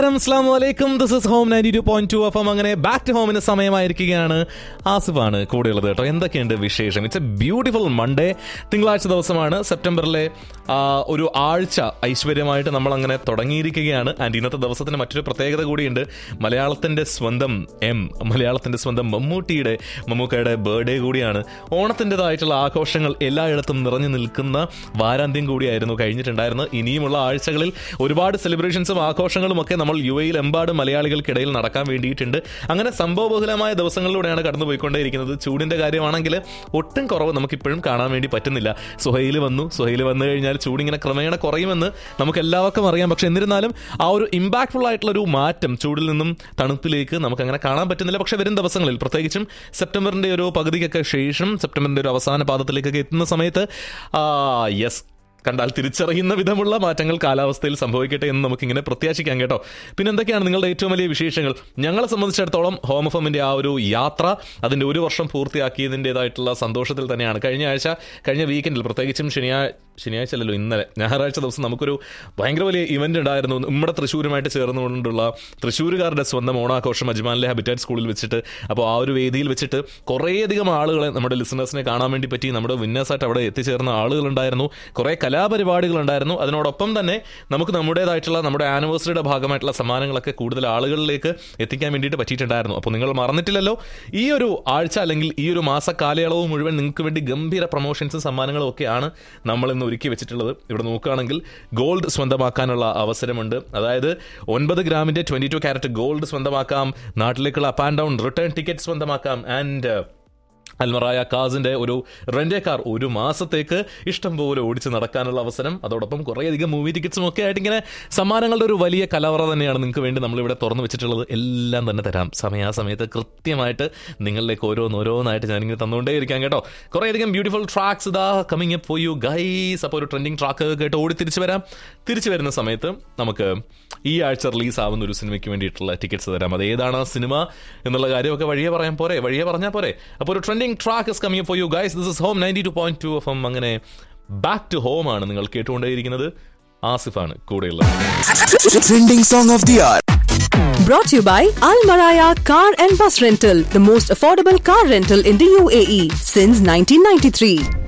അസ്സാം വലൈക്കും this is home ninety two point two F അങ്ങനെ ബാക്ക് ടു ഹോമിന് സമയമായിരിക്കുകയാണ് ആസിഫാണ് കൂടെയുള്ളത് കേട്ടോ എന്തൊക്കെയുണ്ട് വിശേഷം ഇറ്റ്സ് എ ബ്യൂട്ടിഫുൾ മൺഡേ തിങ്കളാഴ്ച ദിവസമാണ് സെപ്റ്റംബറിലെ ആ, ഒരു ആഴ്ച ഐശ്വര്യമായിട്ട് നമ്മൾ അങ്ങനെ തുടങ്ങിയിരിക്കുകയാണ് ആൻഡ് ഇന്നത്തെ ദിവസത്തിന് മറ്റൊരു പ്രത്യേകത കൂടിയുണ്ട് മലയാളത്തിന്റെ സ്വന്തം എം മലയാളത്തിന്റെ സ്വന്തം മമ്മൂട്ടിയുടെ മമ്മൂക്കയുടെ ബർത്ത്ഡേ കൂടിയാണ് ഓണത്തിൻ്റെതായിട്ടുള്ള ആഘോഷങ്ങൾ എല്ലായിടത്തും നിറഞ്ഞു നിൽക്കുന്ന വാരാന്ത്യം കൂടിയായിരുന്നു കഴിഞ്ഞിട്ടുണ്ടായിരുന്നത് ഇനിയുമുള്ള ആഴ്ചകളിൽ ഒരുപാട് സെലിബ്രേഷൻസും ആഘോഷങ്ങളും ഒക്കെ നമ്മൾ യു എയിൽ എമ്പാടും മലയാളികൾക്കിടയിൽ നടക്കാൻ വേണ്ടിയിട്ടുണ്ട് അങ്ങനെ സംഭവബഹുലമായ ദിവസങ്ങളിലൂടെയാണ് കടന്നു പോയിക്കൊണ്ടേയിരിക്കുന്നത് ചൂടിന്റെ കാര്യമാണെങ്കിൽ ഒട്ടും കുറവ് നമുക്കിപ്പോഴും കാണാൻ വേണ്ടി പറ്റുന്നില്ല സുഹൈൽ വന്നു സുഹൈൽ വന്നു കഴിഞ്ഞാൽ ചൂടിങ്ങനെ ക്രമേണ കുറയുമെന്ന് നമുക്ക് എല്ലാവർക്കും അറിയാം പക്ഷെ എന്നിരുന്നാലും ആ ഒരു ഇമ്പാക്ട്ഫുൾ ആയിട്ടുള്ള ഒരു മാറ്റം ചൂടിൽ നിന്നും തണുപ്പിലേക്ക് നമുക്ക് അങ്ങനെ കാണാൻ പറ്റുന്നില്ല പക്ഷെ വരും ദിവസങ്ങളിൽ പ്രത്യേകിച്ചും സെപ്റ്റംബറിന്റെ ഒരു പകുതിക്കൊക്കെ ശേഷം സെപ്റ്റംബറിന്റെ ഒരു അവസാന പാദത്തിലേക്കൊക്കെ എത്തുന്ന സമയത്ത് യെസ് കണ്ടാൽ തിരിച്ചറിയുന്ന വിധമുള്ള മാറ്റങ്ങൾ കാലാവസ്ഥയിൽ സംഭവിക്കട്ടെ എന്ന് നമുക്കിങ്ങനെ പ്രത്യാശിക്കാം കേട്ടോ പിന്നെ എന്തൊക്കെയാണ് നിങ്ങളുടെ ഏറ്റവും വലിയ വിശേഷങ്ങൾ ഞങ്ങളെ സംബന്ധിച്ചിടത്തോളം ഹോം എഫമിന്റെ ആ ഒരു യാത്ര അതിന്റെ ഒരു വർഷം പൂർത്തിയാക്കിയതിൻ്റെതായിട്ടുള്ള സന്തോഷത്തിൽ തന്നെയാണ് കഴിഞ്ഞ ആഴ്ച കഴിഞ്ഞ വീക്കെൻഡിൽ പ്രത്യേകിച്ചും ശനിയാഴ്ച ശനിയാഴ്ച അല്ലല്ലോ ഇന്നലെ ഞായറാഴ്ച ദിവസം നമുക്കൊരു ഭയങ്കര വലിയ ഇവന്റ് ഉണ്ടായിരുന്നു നമ്മുടെ തൃശ്ശൂരുമായിട്ട് ചേർന്നുകൊണ്ടുള്ള തൃശ്ശൂരുകാരുടെ സ്വന്തം ഓണാഘോഷം അജ്മാനിലെ ഹാബിറ്റാറ്റ് സ്കൂളിൽ വെച്ചിട്ട് അപ്പോൾ ആ ഒരു വേദിയിൽ വെച്ചിട്ട് കുറേയധികം ആളുകളെ നമ്മുടെ ലിസണേഴ്സിനെ കാണാൻ വേണ്ടി പറ്റി നമ്മുടെ വിന്നേഴ്സായിട്ട് അവിടെ എത്തിച്ചേർന്ന ആളുകളുണ്ടായിരുന്നു കുറേ കലാപരിപാടികളുണ്ടായിരുന്നു അതിനോടൊപ്പം തന്നെ നമുക്ക് നമ്മുടേതായിട്ടുള്ള നമ്മുടെ ആനിവേഴ്സറിയുടെ ഭാഗമായിട്ടുള്ള സമ്മാനങ്ങളൊക്കെ കൂടുതൽ ആളുകളിലേക്ക് എത്തിക്കാൻ വേണ്ടിയിട്ട് പറ്റിയിട്ടുണ്ടായിരുന്നു അപ്പോൾ നിങ്ങൾ മറന്നിട്ടില്ലല്ലോ ഈ ഒരു ആഴ്ച അല്ലെങ്കിൽ ഈ ഒരു മാസ കാലയളവ് മുഴുവൻ നിങ്ങൾക്ക് വേണ്ടി ഗംഭീര പ്രൊമോഷൻസും സമ്മാനങ്ങളും ഒക്കെയാണ് നമ്മൾ ഇന്ന് ഒരുക്കി വെച്ചിട്ടുള്ളത് ഇവിടെ നോക്കുകയാണെങ്കിൽ ഗോൾഡ് സ്വന്തമാക്കാനുള്ള അവസരമുണ്ട് അതായത് ഒൻപത് ഗ്രാമിന്റെ ട്വന്റി ടു ക്യാരറ്റ് ഗോൾഡ് സ്വന്തമാക്കാം നാട്ടിലേക്കുള്ള up and down return ticket സ്വന്തമാക്കാം ആൻഡ് അൽമറായ കാസിന്റെ ഒരു റെന്റേ കാർ ഒരു മാസത്തേക്ക് ഇഷ്ടം പോലെ ഓടിച്ച് നടക്കാനുള്ള അവസരം അതോടൊപ്പം കുറേയധികം മൂവി ടിക്കറ്റ്സും ഒക്കെ ആയിട്ട് ഇങ്ങനെ സമ്മാനങ്ങളുടെ ഒരു വലിയ കലവറ തന്നെയാണ് നിങ്ങൾക്ക് വേണ്ടി നമ്മളിവിടെ തുറന്നു വെച്ചിട്ടുള്ളത് എല്ലാം തന്നെ തരാം സമയാസമയത്ത് കൃത്യമായിട്ട് നിങ്ങളിലേക്ക് ഓരോന്നോരോന്നായിട്ട് ഞാനിങ്ങനെ തന്നുകൊണ്ടേയിരിക്കാം കേട്ടോ കുറേയധികം ബ്യൂട്ടിഫുൾ ട്രാക്സ് ഇതാ coming up for you guys അപ്പോൾ ഒരു ട്രെൻഡിങ് ട്രാക്ക് കേട്ട് ഓടി തിരിച്ചു വരാം തിരിച്ചു വരുന്ന സമയത്ത് നമുക്ക് ഈ ആഴ്ച റിലീസ് ആവുന്ന ഒരു സിനിമയ്ക്ക് വേണ്ടിയിട്ടുള്ള ടിക്കറ്റ്സ് തരാം അത് ഏതാണ് ആ സിനിമ എന്നുള്ള കാര്യമൊക്കെ വഴിയെ പറയാൻ പോരെ വഴിയെ പറഞ്ഞാൽ പോരെ അപ്പോൾ ഒരു trending track is coming for you guys this is home ninety two point two F M അങ്ങനെ ബാക്ക് ടു ഹോം ആണ് നിങ്ങൾ കേട്ടുകൊണ്ടേയിരിക്കുന്നത് ആസിഫാണ് കൂടെയുള്ളത് Trending song of the hour. Brought to you by Al Maraya Car and Bus Rental, the most affordable car rental in the UAE since 1993.